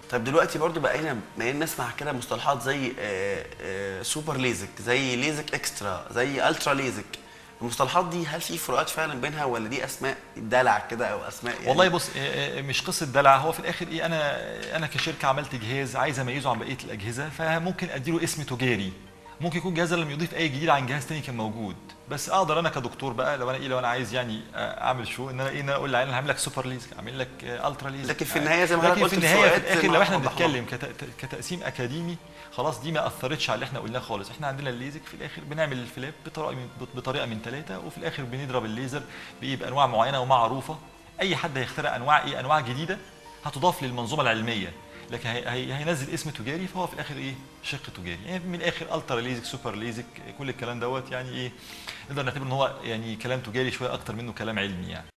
طب دلوقتي برضو بقينا بقينا نسمع كده مصطلحات زي آه، آه، سوبر ليزك زي ليزك اكسترا زي الترا ليزك المصطلحات دي هل في فروقات فعلا بينها ولا دي اسماء دلع كده او اسماء يعني والله بص آه، آه، مش قصه دلع هو في الاخر ايه انا انا كشركه عملت جهاز عايز اميزه عن بقيه الاجهزه فممكن اديله اسم تجاري ممكن يكون جهاز لم يضيف اي جديد عن جهاز تاني كان موجود بس اقدر انا كدكتور بقى لو انا ايه لو انا عايز يعني آه، اعمل شو ان انا ايه ان انا اقول للعيان انا هعمل لك سوبر ليزك اعمل لك آه، الترا ليزك لكن في النهاية زي ما حضرتك لكن في قلت النهايه في الفروقات الاخر ما لو احنا وضحناها. بنتكلم كت- كتقسيم اكاديمي خلاص دي ما اثرتش على اللي احنا قلناه خالص احنا عندنا الليزك في الاخر بنعمل الفلاب بطريقه من بطريقه من ثلاثه وفي الاخر بنضرب الليزر بايه بانواع معينه ومعروفه اي حد هيخترع انواع ايه انواع جديده هتضاف للمنظومه العلميه لكن هي هي هينزل اسم تجاري فهو في الاخر ايه شق تجاري يعني من الاخر الترا ليزك سوبر ليزك كل الكلام دوت يعني ايه نقدر نعتبر ان هو يعني كلام تجاري شويه اكتر منه كلام علمي يعني